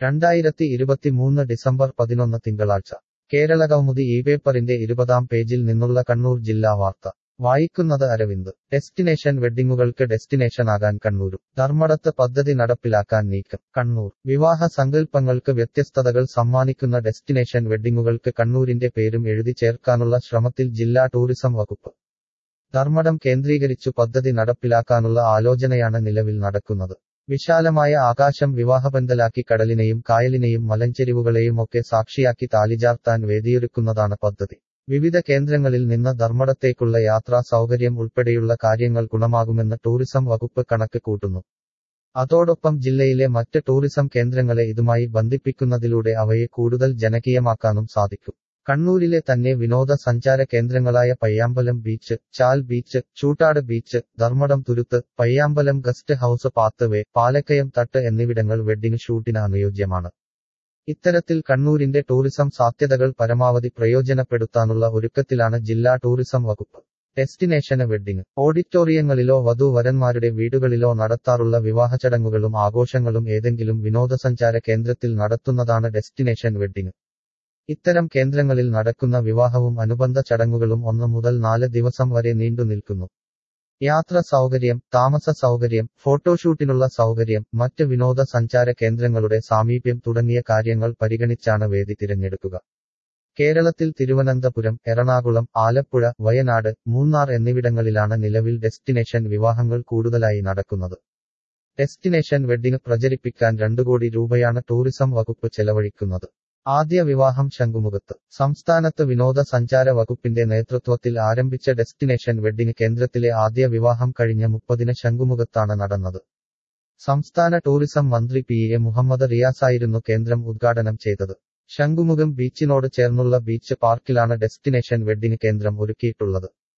രണ്ടായിരത്തി ഇരുപത്തിമൂന്ന് ഡിസംബർ പതിനൊന്ന് തിങ്കളാഴ്ച കേരളകൗമുദി ഈ പേപ്പറിന്റെ ഇരുപതാം പേജിൽ നിന്നുള്ള കണ്ണൂർ ജില്ലാ വാർത്ത വായിക്കുന്നത് അരവിന്ദ് ഡെസ്റ്റിനേഷൻ വെഡ്ഡിങ്ങുകൾക്ക് ഡെസ്റ്റിനേഷനാകാൻ കണ്ണൂരും ധർമ്മടത്ത് പദ്ധതി നടപ്പിലാക്കാൻ നീക്കം കണ്ണൂർ വിവാഹ സങ്കല്പങ്ങൾക്ക് വ്യത്യസ്തതകൾ സമ്മാനിക്കുന്ന ഡെസ്റ്റിനേഷൻ വെഡ്ഡിങ്ങുകൾക്ക് കണ്ണൂരിന്റെ പേരും എഴുതി ചേർക്കാനുള്ള ശ്രമത്തിൽ ജില്ലാ ടൂറിസം വകുപ്പ് ധർമ്മടം കേന്ദ്രീകരിച്ചു പദ്ധതി നടപ്പിലാക്കാനുള്ള ആലോചനയാണ് നിലവിൽ നടക്കുന്നത് വിശാലമായ ആകാശം വിവാഹപന്തലാക്കി കടലിനെയും കായലിനെയും മലഞ്ചെരിവുകളെയുമൊക്കെ സാക്ഷിയാക്കി താലിചാർത്താൻ വേദിയൊരുക്കുന്നതാണ് പദ്ധതി വിവിധ കേന്ദ്രങ്ങളിൽ നിന്ന് ധർമ്മടത്തേക്കുള്ള യാത്രാ സൗകര്യം ഉൾപ്പെടെയുള്ള കാര്യങ്ങൾ ഗുണമാകുമെന്ന് ടൂറിസം വകുപ്പ് കണക്ക് കൂട്ടുന്നു അതോടൊപ്പം ജില്ലയിലെ മറ്റ് ടൂറിസം കേന്ദ്രങ്ങളെ ഇതുമായി ബന്ധിപ്പിക്കുന്നതിലൂടെ അവയെ കൂടുതൽ ജനകീയമാക്കാനും സാധിക്കും കണ്ണൂരിലെ തന്നെ വിനോദസഞ്ചാര കേന്ദ്രങ്ങളായ Payyambalam beach Chal beach Choottad beach Dharmadam Thuruthu Payyambalam guest house pathway Palakkayam Thattu എന്നിവിടങ്ങൾ വെഡ്ഡിംഗ് ഷൂട്ടിന് അനുയോജ്യമാണ് ഇത്തരത്തിൽ കണ്ണൂരിന്റെ ടൂറിസം സാധ്യതകൾ പരമാവധി പ്രയോജനപ്പെടുത്താനുള്ള ഒരുക്കത്തിലാണ് ജില്ലാ ടൂറിസം വകുപ്പ് ഡെസ്റ്റിനേഷന് വെഡ്ഡിംഗ് ഓഡിറ്റോറിയങ്ങളിലോ വധൂവരന്മാരുടെ വീടുകളിലോ നടത്താറുള്ള വിവാഹചടങ്ങുകളും ആഘോഷങ്ങളും ഏതെങ്കിലും വിനോദസഞ്ചാര കേന്ദ്രത്തിൽ നടത്തുന്നതാണ് ഡെസ്റ്റിനേഷൻ വെഡ്ഡിംഗ് ഇത്തരം കേന്ദ്രങ്ങളിൽ നടക്കുന്ന വിവാഹവും അനുബന്ധ ചടങ്ങുകളും ഒന്ന് മുതൽ നാല് ദിവസം വരെ നീണ്ടു നിൽക്കുന്നു യാത്ര സൗകര്യം താമസ സൗകര്യം ഫോട്ടോഷൂട്ടിനുള്ള സൗകര്യം മറ്റ് വിനോദസഞ്ചാര കേന്ദ്രങ്ങളുടെ സാമീപ്യം തുടങ്ങിയ കാര്യങ്ങൾ പരിഗണിച്ചാണ് വേദി തിരഞ്ഞെടുക്കുക കേരളത്തിൽ തിരുവനന്തപുരം എറണാകുളം ആലപ്പുഴ വയനാട് മൂന്നാർ എന്നിവിടങ്ങളിലാണ് നിലവിൽ ഡെസ്റ്റിനേഷൻ വിവാഹങ്ങൾ കൂടുതലായി നടക്കുന്നത് ഡെസ്റ്റിനേഷൻ വെഡ്ഡിംഗ് പ്രചരിപ്പിക്കാൻ രണ്ടു കോടി രൂപയാണ് ടൂറിസം വകുപ്പ് ചെലവഴിക്കുന്നത് ആദ്യ വിവാഹം ശംഖുമുഖത്ത് സംസ്ഥാനത്ത് വിനോദസഞ്ചാര വകുപ്പിന്റെ നേതൃത്വത്തിൽ ആരംഭിച്ച ഡെസ്റ്റിനേഷൻ വെഡ്ഡിംഗ് കേന്ദ്രത്തിലെ ആദ്യ വിവാഹം കഴിഞ്ഞ മുപ്പതിന് ശംഖുമുഖത്താണ് നടന്നത് സംസ്ഥാന ടൂറിസം മന്ത്രി പി എ മുഹമ്മദ് റിയാസായിരുന്നു കേന്ദ്രം ഉദ്ഘാടനം ചെയ്തത് ശംഖുമുഖം ബീച്ചിനോട് ചേർന്നുള്ള ബീച്ച് പാർക്കിലാണ് ഡെസ്റ്റിനേഷൻ വെഡ്ഡിംഗ് കേന്ദ്രം ഒരുക്കിയിട്ടുള്ളത്